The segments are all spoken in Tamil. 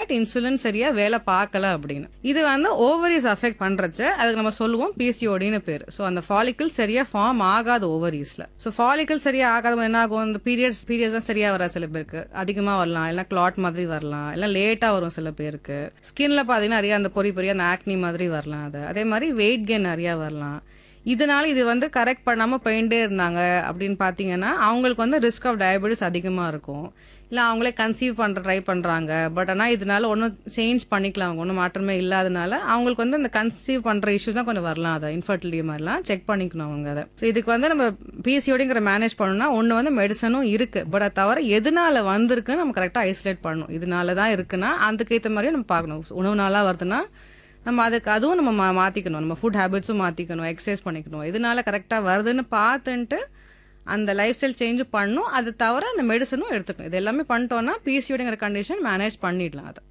தட் இன்சுலின் சரியா வேலை பார்க்கல அப்படின்னு இது வந்து ஓவரிஸ் அஃபெக்ட் பண்றச்ச அதுக்கு நம்ம சொல்லுவோம் பிசிஓடின்னு பேர் ஸோ அந்த ஃபாலிக்கல் சரியா ஃபார்ம் ஆகாது ஓவரிஸ்ல ஸோ ஃபாலிக்கல் சரியா ஆகாத என்ன ஆகும் இந்த பீரியட்ஸ் பீரியட்ஸ் தான் சரியா வர சில பேருக்கு அதிகமா வரலாம் இல்லை கிளாட் மாதிரி வரலாம் இல்லை லேட்டா வரும் சில பேருக்கு ஸ்கின்ல பாத்தீங்கன்னா நிறைய அந்த பொறி பொறியா அந்த ஆக்னி மாதிரி வரலாம் அது அதே மாதிரி வெயிட் கெயின் நிறைய வரலாம் இதனால இது வந்து கரெக்ட் பண்ணாம போயிட்டே இருந்தாங்க அப்படின்னு பாத்தீங்கன்னா அவங்களுக்கு வந்து ரிஸ்க் ஆஃப் டயபெட்டிஸ் அதிகமா இருக்கும் இல்ல அவங்களே கன்சீவ் பண்ற ட்ரை பண்றாங்க பட் ஆனா இதனால ஒன்றும் சேஞ்ச் பண்ணிக்கலாம் அவங்க ஒன்றும் மாற்றமே இல்லாதனால அவங்களுக்கு வந்து அந்த கன்சீவ் பண்ற இஷ்யூஸ் தான் கொஞ்சம் வரலாம் அதை இன்ஃபர்டிலிட்டி மாதிரிலாம் செக் பண்ணிக்கணும் அவங்க அதை ஸோ இதுக்கு வந்து நம்ம பிசிஓடிங்கிற மேனேஜ் பண்ணணும்னா ஒன்று வந்து மெடிசனும் இருக்கு பட் அது தவிர எதனால வந்திருக்குன்னு நம்ம கரெக்டாக ஐசோலேட் பண்ணணும் இதனால தான் இருக்குன்னா அதுக்கேற்ற மாதிரியே நம்ம பார்க்கணும் உணவு நாளா வருதுன்னா நம்ம அதுக்கு அதுவும் நம்ம மா- மாத்திக்கணும் நம்ம ஃபுட் ஹேபிட்ஸும் மாத்திக்கணும் எக்ஸசைஸ் பண்ணிக்கணும் இதனால கரெக்டாக வருதுன்னு பார்த்துன்ட்டு அந்த லைஃப் ஸ்டைல் சேஞ்சும் பண்ணும் அது தவிர அந்த மெடிசனும் எடுத்துக்கணும் இது எல்லாமே பண்ணிட்டோம்னா பிசிஓடிங்கிற கண்டிஷன் மேனேஜ் பண்ணிடலாம் அதை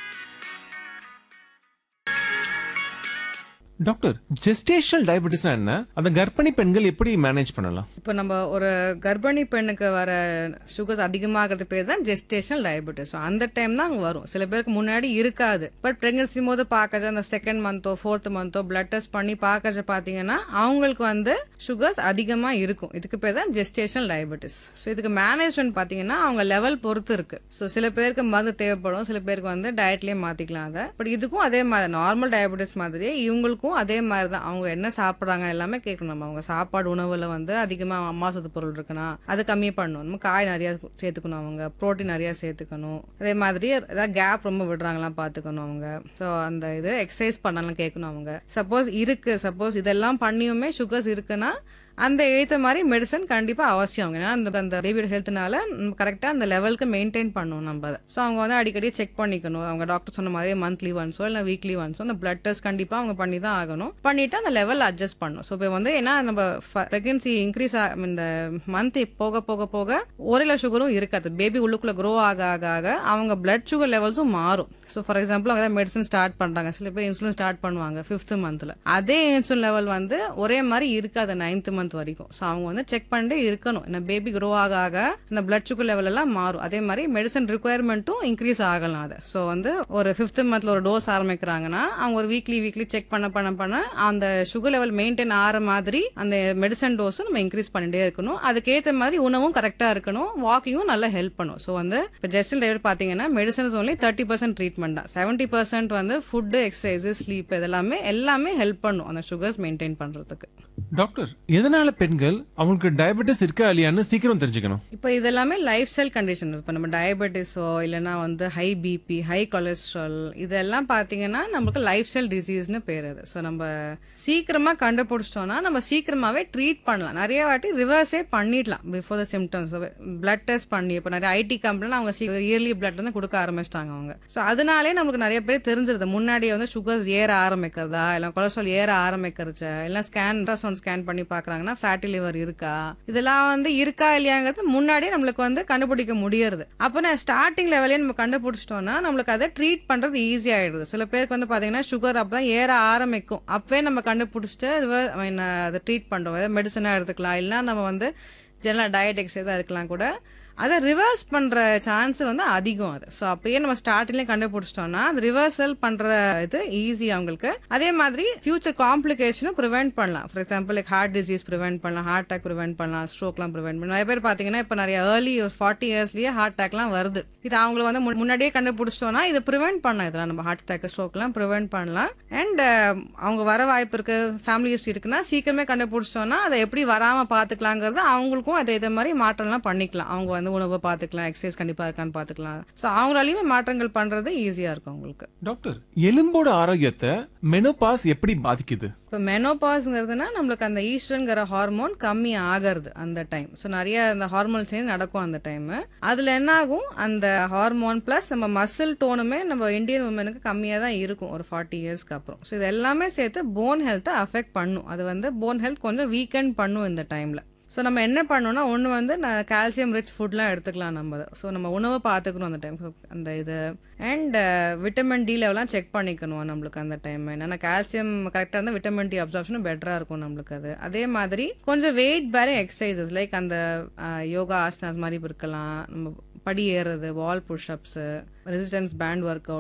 டாக்டர் ஜெஸ்டேஷனல் டயபெட்டிஸ் என்ன அந்த கர்ப்பிணி பெண்கள் எப்படி மேனேஜ் பண்ணலாம் இப்போ நம்ம ஒரு கர்ப்பிணி பெண்ணுக்கு வர சுகர்ஸ் அதிகமாகிறது பேர் தான் ஜெஸ்டேஷனல் டயபெட்டிஸ் அந்த டைம் தான் அங்கே வரும் சில பேருக்கு முன்னாடி இருக்காது பட் பிரெக்னன்சி போது பார்க்கறது அந்த செகண்ட் மந்தோ ஃபோர்த் மந்தோ பிளட் டெஸ்ட் பண்ணி பார்க்கறது பார்த்தீங்கன்னா அவங்களுக்கு வந்து சுகர்ஸ் அதிகமாக இருக்கும் இதுக்கு பேர் தான் ஜெஸ்டேஷனல் டயபெட்டிஸ் ஸோ இதுக்கு மேனேஜ்மெண்ட் பார்த்தீங்கன்னா அவங்க லெவல் பொறுத்து இருக்கு ஸோ சில பேருக்கு மருந்து தேவைப்படும் சில பேருக்கு வந்து டயட்லேயே மாற்றிக்கலாம் அதை பட் இதுக்கும் அதே மாதிரி நார்மல் டயபெட்டிஸ் மாதிரியே இவங்களுக்கும் அதே மாதிரி தான் அவங்க என்ன சாப்பிட்றாங்க எல்லாமே கேட்கணும் நம்ம அவங்க சாப்பாடு உணவுல வந்து அதிகமாக அம்மா சத்து பொருள் இருக்குன்னா அது கம்மி பண்ணணும் நம்ம காய் நிறைய சேர்த்துக்கணும் அவங்க புரோட்டீன் நிறைய சேர்த்துக்கணும் அதே மாதிரி ஏதாவது கேப் ரொம்ப விடுறாங்களாம் பார்த்துக்கணும் அவங்க ஸோ அந்த இது எக்ஸசைஸ் பண்ணலாம் கேட்கணும் அவங்க சப்போஸ் இருக்கு சப்போஸ் இதெல்லாம் பண்ணியுமே சுகர்ஸ் இருக்குன்னா அந்த எழுத்த மாதிரி மெடிசன் கண்டிப்பா அவசியம் ஏன்னா அந்த அந்த பேபியோட ஹெல்த்னால கரெக்டா அந்த லெவலுக்கு மெயின்டைன் பண்ணணும் நம்ம அதை ஸோ அவங்க வந்து அடிக்கடி செக் பண்ணிக்கணும் அவங்க டாக்டர் சொன்ன மாதிரி மந்த்லி ஒன்ஸோ இல்லை வீக்லி ஒன்ஸோ அந்த பிளட் டெஸ்ட் கண்டிப்பா அவங்க பண்ணி தான் ஆகணும் பண்ணிட்டு அந்த லெவல் அட்ஜஸ்ட் பண்ணணும் ஸோ இப்போ வந்து ஏன்னா நம்ம பிரெக்னன்சி இன்க்ரீஸ் இந்த மந்த் போக போக போக ஒரு சுகரும் இருக்காது பேபி உள்ளுக்குள்ள க்ரோ ஆக ஆக ஆக அவங்க பிளட் சுகர் லெவல்ஸும் மாறும் ஸோ ஃபார் எக்ஸாம்பிள் அவங்க மெடிசன் ஸ்டார்ட் பண்றாங்க சில பேர் இன்சுலின் ஸ்டார்ட் பண்ணுவாங்க ஃபிஃப்த் மந்த்ல அதே இன்சுலின் லெவல் வந்து ஒரே மாதிரி இருக்காது நைன்த் மந்த் வரைக்கும் ஸோ அவங்க வந்து செக் பண்ணிட்டே இருக்கணும் ஏன்னா பேபி க்ரோ ஆக ஆக அந்த பிளட் சுகர் லெவல் எல்லாம் மாறும் அதே மாதிரி மெடிசன் ரிக்குவயர்மெண்ட்டும் இன்க்ரீஸ் ஆகலாம் அது ஸோ வந்து ஒரு ஃபிஃப்த் மந்த்ல ஒரு டோஸ் ஆரம்பிக்கிறாங்கன்னா அவங்க ஒரு வீக்லி வீக்லி செக் பண்ண பண்ண பண்ண அந்த சுகர் லெவல் மெயின்டைன் ஆகிற மாதிரி அந்த மெடிசன் டோஸும் நம்ம இன்க்ரீஸ் பண்ணிட்டே இருக்கணும் அதுக்கேற்ற மாதிரி உணவும் கரெக்டா இருக்கணும் வாக்கிங்கும் நல்லா ஹெல்ப் பண்ணும் ஸோ வந்து இப்போ ஜெஸ்டில் டேவிட் பார்த்தீங்கன்னா medicines only thirty percent treatment தான் செவன்ட்டி பர்சன்ட் வந்து ஃபுட்டு எக்ஸசைஸ் ஸ்லீப் இதெல்லாமே எல்லாமே ஹெல்ப் பண்ணும் அந்த சுகர்ஸ் மெயின்டைன் பண்றதுக்கு டாக்டர் எதனால பெண்கள் அவங்களுக்கு டயபெட்டிஸ் இருக்கா இல்லையான்னு சீக்கிரம் தெரிஞ்சுக்கணும் இப்போ இதெல்லாமே லைஃப் ஸ்டைல் கண்டிஷன் இப்போ நம்ம டயபெட்டிஸோ இல்லைன்னா வந்து ஹை பிபி ஹை கொலஸ்ட்ரால் இதெல்லாம் பார்த்தீங்கன்னா நமக்கு லைஃப் ஸ்டைல் டிசீஸ்னு பேர் அது ஸோ நம்ம சீக்கிரமாக கண்டுபிடிச்சிட்டோம்னா நம்ம சீக்கிரமாகவே ட்ரீட் பண்ணலாம் நிறைய வாட்டி ரிவர்ஸே பண்ணிடலாம் before the symptoms blood test பண்ணி இப்போ நிறைய ஐடி கம்பெனிலாம் அவங்க இயர்லி பிளட் வந்து கொடுக்க ஆரம்பிச்சிட்டாங்க அவங்க ஸோ அதனாலே நமக்கு நிறைய பேர் தெரிஞ்சிருது முன்னாடியே வந்து சுகர்ஸ் ஏற ஆரம்பிக்கிறதா இல்லை கொலஸ்ட்ரால் ஏற ஆரம்பிக்கிறச்ச இல்லை ஸ்கேன் அல்ட்ராசவுண்ட் ஸ்கேன் பண்ணி பார்க்குறாங்கன்னா ஃபேட்டி லிவர் இருக்கா இதெல்லாம் வந்து இருக்கா இல்லையாங்கிறது முன்னாடியே நம்மளுக்கு வந்து கண்டுபிடிக்க முடியறது அப்போ நான் ஸ்டார்டிங் லெவலே நம்ம கண்டுபிடிச்சிட்டோம்னா நம்மளுக்கு அதை ட்ரீட் பண்றது ஈஸி ஆயிடுது சில பேருக்கு வந்து பாத்தீங்கன்னா சுகர் அப்பதான் ஏற ஆரம்பிக்கும் அப்பவே நம்ம கண்டுபிடிச்சிட்டு rever- I mean, அதை ட்ரீட் பண்றோம் மெடிசனா எடுத்துக்கலாம் இல்லைன்னா நம்ம வந்து ஜெனரல் டயட் எக்ஸசைஸா இருக்கலாம் கூட அதை ரிவர்ஸ் பண்ற சான்ஸ் வந்து அதிகம் அது ஸோ அப்பயே நம்ம ஸ்டார்டிங்லேயே கண்டுபிடிச்சிட்டோம்னா அது ரிவர்சல் பண்ற இது ஈஸி அவங்களுக்கு அதே மாதிரி ஃபியூச்சர் காம்ப்ளிகேஷனும் ப்ரிவென்ட் பண்ணலாம் for example like heart disease prevent பண்ணலாம் ஹார்ட் அட்டாக் ப்ரிவென்ட் பண்ணலாம் ஸ்ட்ரோக்லாம் ப்ரிவென்ட் பண்ணலாம் நிறைய பேர் பார்த்தீங்கன்னா இப்போ நிறைய ஏர்லி ஒரு ஃபார்ட்டி இயர்ஸ்லயே ஹார்ட் அட்டாக்லாம் வருது இது அவங்களை வந்து முன்- முன்னாடியே கண்டுபிடிச்சிட்டோம்னா இதை ப்ரிவென்ட் பண்ணலாம் இதெல்லாம் நம்ம ஹார்ட் அட்டாக் ஸ்ட்ரோக்லாம் ப்ரிவென்ட் பண்ணலாம் அண்ட் அவங்க வர வாய்ப்பு இருக்கு ஃபேமிலி ஹிஸ்ட்ரி இருக்குன்னா சீக்கிரமே கண்டுபிடிச்சிட்டோம்னா அதை எப்படி வராம பாத்துக்கலாங்கிறது அவங்களுக்கும் அதை இதே மாதிரி மாற்றம்லாம் பண்ணிக்கலாம் அவங்க வந்து உணவை பார்த்துக்கலாம் எக்ஸசைஸ் கண்டிப்பா இருக்கான்னு பார்த்துக்கலாம் ஸோ அவங்களாலையுமே மாற்றங்கள் பண்றது ஈஸியா இருக்கும் அவங்களுக்கு டாக்டர் எலும்போட ஆரோக்கியத்தை மெனோபாஸ் எப்படி பாதிக்குது இப்போ மெனோபாஸ்ங்கிறதுனா நம்மளுக்கு அந்த ஈஸ்டர்ங்கிற ஹார்மோன் கம்மி ஆகிறது அந்த டைம் ஸோ நிறைய அந்த ஹார்மோன் சேஞ்ச் நடக்கும் அந்த டைம் அதில் என்ன ஆகும் அந்த ஹார்மோன் ப்ளஸ் நம்ம மசில் டோனுமே நம்ம இந்தியன் உமனுக்கு கம்மியாக தான் இருக்கும் ஒரு ஃபார்ட்டி இயர்ஸ்க்கு அப்புறம் ஸோ இது எல்லாமே சேர்த்து போன் ஹெல்த்தை அஃபெக்ட் பண்ணும் அது வந்து போன் ஹெல்த் கொஞ்சம் வீக்கெண்ட் பண்ணும் இந்த டைமில் ஸோ நம்ம என்ன பண்ணோம்னா ஒன்று வந்து நான் கால்சியம் ரிச் ஃபுட்லாம் எடுத்துக்கலாம் நம்ம ஸோ நம்ம உணவை பார்த்துக்கணும் அந்த டைம் அந்த இது அண்ட் விட்டமின் டி லெவலாம் செக் பண்ணிக்கணும் நம்மளுக்கு அந்த டைம் என்னன்னா கால்சியம் கரெக்டாக இருந்தால் விட்டமின் டி அப்சார்ப்ஷனும் பெட்டராக இருக்கும் நம்மளுக்கு அது அதே மாதிரி கொஞ்சம் வெயிட் பேரிங் எக்ஸசைசஸ் லைக் அந்த யோகா ஆசனாஸ் மாதிரி இருக்கலாம் நம்ம படி ஏறுறது wall pushups resistance band work